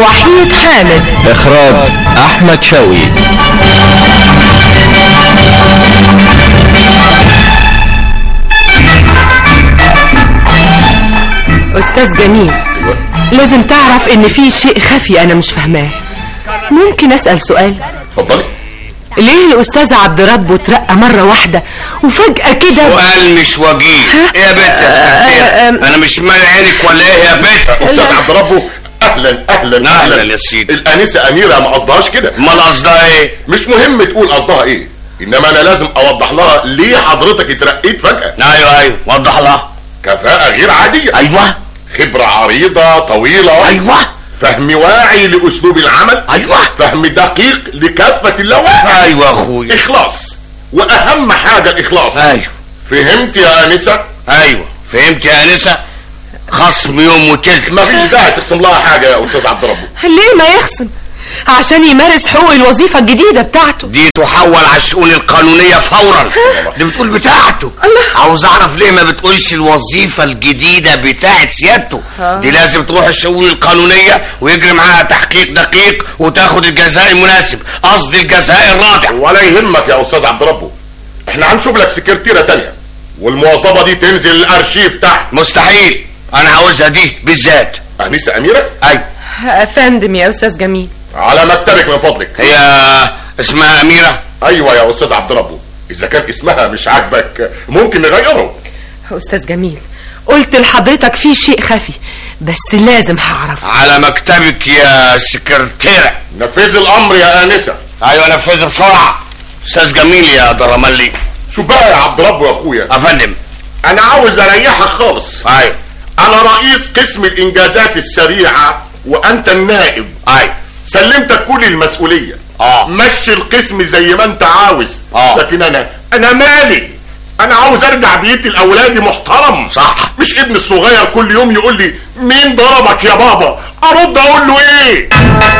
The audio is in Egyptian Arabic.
وحيد حامد إخراج أحمد شوقي أستاذ جميل لازم تعرف إن في شيء خفي أنا مش فاهماه ممكن أسأل سؤال اتفضلي ليه الأستاذ عبد ربه اترقى مرة واحدة وفجأة كده سؤال مش وجيه ها؟ ايه يا بنت يا آه، سكرتيرة؟ آه، انا مش مالي عينك ولا ايه يا بنت استاذ عبد ربه اهلا اهلا أهلاً يا سيدي. الانسه اميره ما قصدهاش كده امال قصدها ايه مش مهم تقول قصدها ايه انما انا لازم اوضح لها ليه حضرتك اترقيت فجاه ايوه ايوه وضح لها كفاءه غير عاديه ايوه خبره عريضه طويله ايوه فهم واعي لاسلوب العمل ايوه فهم دقيق لكافه اللوائح ايوه يا اخويا اخلاص واهم حاجه الاخلاص ايوه فهمت يا انسه ايوه فهمت يا انسه خصم يوم وتلت مفيش داعي تخصم لها حاجه يا استاذ عبد ربه ليه ما يخصم عشان يمارس حقوق الوظيفة الجديدة بتاعته دي تحول على الشؤون القانونية فورا دي بتقول بتاعته عاوز اعرف ليه ما بتقولش الوظيفة الجديدة بتاعت سيادته دي لازم تروح الشؤون القانونية ويجري معاها تحقيق دقيق وتاخد الجزاء المناسب قصدي الجزاء الرادع ولا يهمك يا استاذ عبد ربه احنا هنشوف لك سكرتيره تانية والموظفه دي تنزل الارشيف تحت مستحيل انا عاوزها دي بالذات انسه اميره ايوه أفندم يا أستاذ جميل على مكتبك من فضلك هي اسمها اميرة ايوه يا استاذ عبد ربه اذا كان اسمها مش عاجبك ممكن نغيره أستاذ جميل قلت لحضرتك في شيء خفي بس لازم هعرف على مكتبك يا سكرتيرة نفذ الامر يا انسه ايوه نفذ بسرعة استاذ جميل يا درملي شوف بقى يا عبد ربه يا اخويا افندم انا عاوز اريحك خالص ايوه انا رئيس قسم الانجازات السريعه وانت النائب ايوه سلمتك كل المسؤوليه اه مشي القسم زي ما انت عاوز آه. لكن انا انا مالي انا عاوز ارجع بيتي لاولادي محترم صح. مش ابن الصغير كل يوم يقول لي مين ضربك يا بابا ارد اقول له ايه